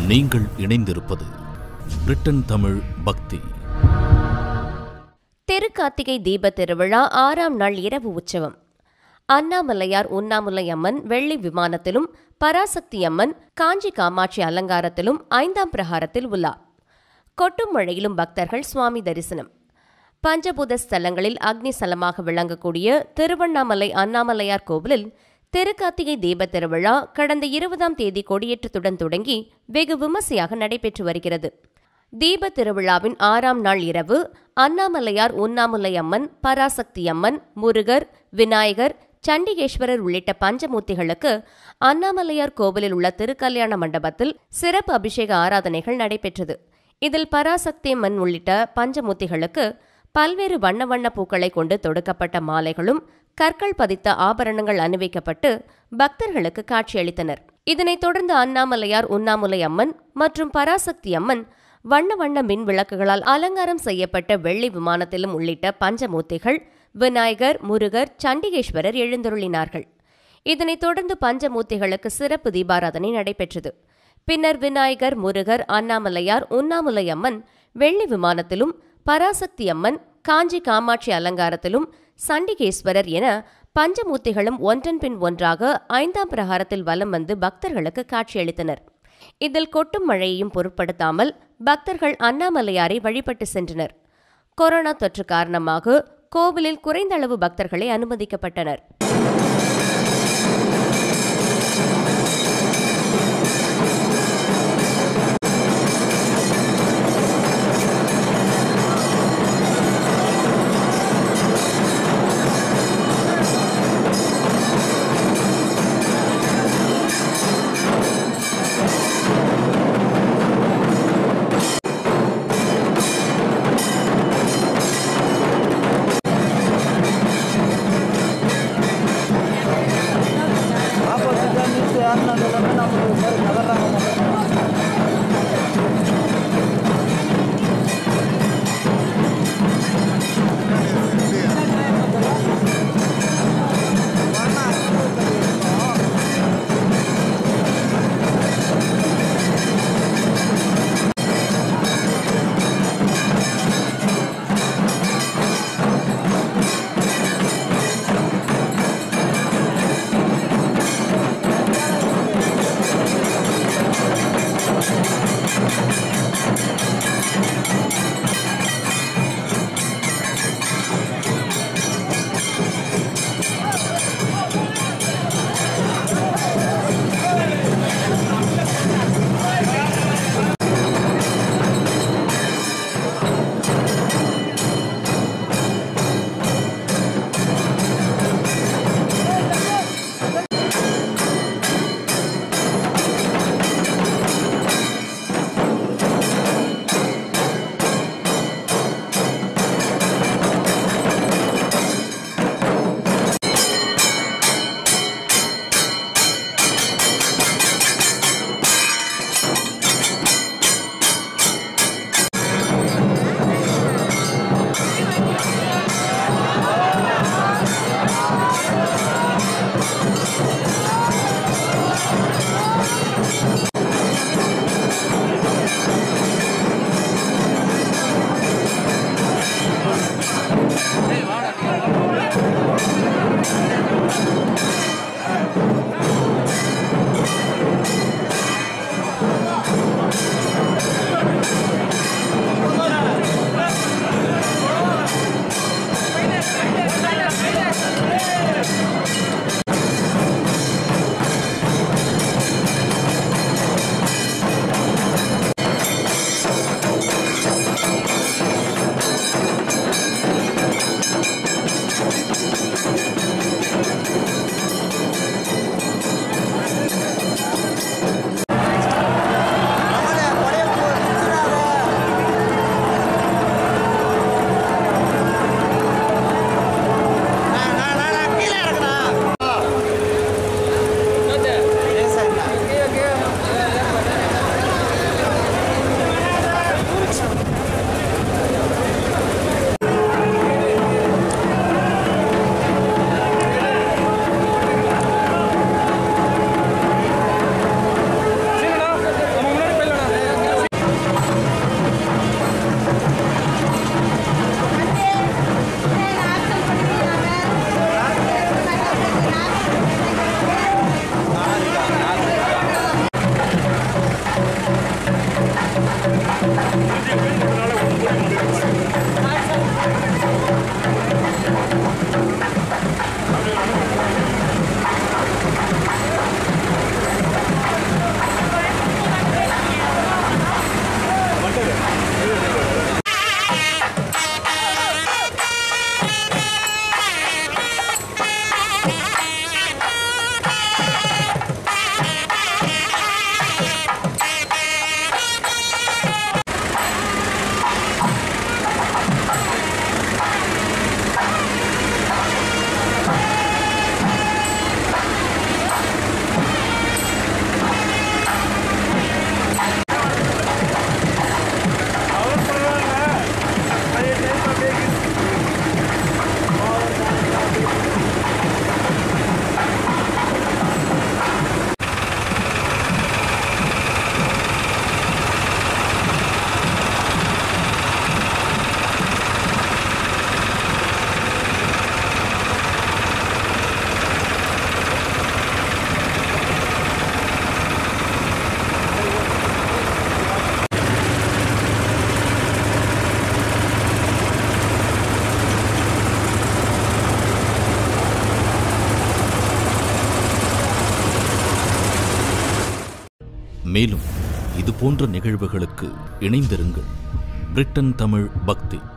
நீங்கள் இணைந்திருப்பது பிரிட்டன் தமிழ் பக்தி திருக்கார்த்திகை தீப திருவிழா ஆறாம் நாள் இரவு உற்சவம் அண்ணாமலையார் உண்ணாமுலை அம்மன் வெள்ளி விமானத்திலும் பராசக்தி அம்மன் காஞ்சி காமாட்சி அலங்காரத்திலும் ஐந்தாம் பிரகாரத்தில் உலா கொட்டும் மழையிலும் பக்தர்கள் சுவாமி தரிசனம் பஞ்சபூத ஸ்தலங்களில் அக்னி ஸ்தலமாக விளங்கக்கூடிய திருவண்ணாமலை அண்ணாமலையார் கோவிலில் திருக்கார்த்திகை தீப திருவிழா கடந்த இருபதாம் தேதி கொடியேற்றத்துடன் தொடங்கி வெகு விமர்சையாக நடைபெற்று வருகிறது தீப திருவிழாவின் ஆறாம் நாள் இரவு அண்ணாமலையார் உண்ணாமுலை அம்மன் பராசக்தி அம்மன் முருகர் விநாயகர் சண்டிகேஸ்வரர் உள்ளிட்ட பஞ்சமூர்த்திகளுக்கு அண்ணாமலையார் கோவிலில் உள்ள திருக்கல்யாண மண்டபத்தில் சிறப்பு அபிஷேக ஆராதனைகள் நடைபெற்றது இதில் பராசக்தி அம்மன் உள்ளிட்ட பஞ்சமூர்த்திகளுக்கு பல்வேறு வண்ண வண்ண பூக்களை கொண்டு தொடுக்கப்பட்ட மாலைகளும் கற்கள் பதித்த ஆபரணங்கள் அணிவிக்கப்பட்டு பக்தர்களுக்கு காட்சியளித்தனர் இதனைத் தொடர்ந்து அண்ணாமலையார் உண்ணாமுலை அம்மன் மற்றும் பராசக்தி அம்மன் வண்ண வண்ண மின் விளக்குகளால் அலங்காரம் செய்யப்பட்ட வெள்ளி விமானத்திலும் உள்ளிட்ட பஞ்சமூர்த்திகள் விநாயகர் முருகர் சண்டிகேஸ்வரர் எழுந்தருளினார்கள் இதனைத் தொடர்ந்து பஞ்சமூர்த்திகளுக்கு சிறப்பு தீபாராதனை நடைபெற்றது பின்னர் விநாயகர் முருகர் அண்ணாமலையார் உண்ணாமுலை அம்மன் வெள்ளி விமானத்திலும் பராசக்தி அம்மன் காஞ்சி காமாட்சி அலங்காரத்திலும் சண்டிகேஸ்வரர் என பஞ்சமூர்த்திகளும் ஒன்றன் பின் ஒன்றாக ஐந்தாம் பிரகாரத்தில் வலம் வந்து பக்தர்களுக்கு காட்சியளித்தனர் இதில் கொட்டும் மழையையும் பொருட்படுத்தாமல் பக்தர்கள் அண்ணாமலையாரை வழிபட்டு சென்றனர் கொரோனா தொற்று காரணமாக கோவிலில் குறைந்த அளவு பக்தர்களே அனுமதிக்கப்பட்டனர் ஆப்போசிட்டாக நிறுத்தி ஏறினது எல்லாமே நமக்கு சரி நகர்றாங்க ஆ மேலும் இது போன்ற நிகழ்வுகளுக்கு இணைந்திருங்கள் பிரிட்டன் தமிழ் பக்தி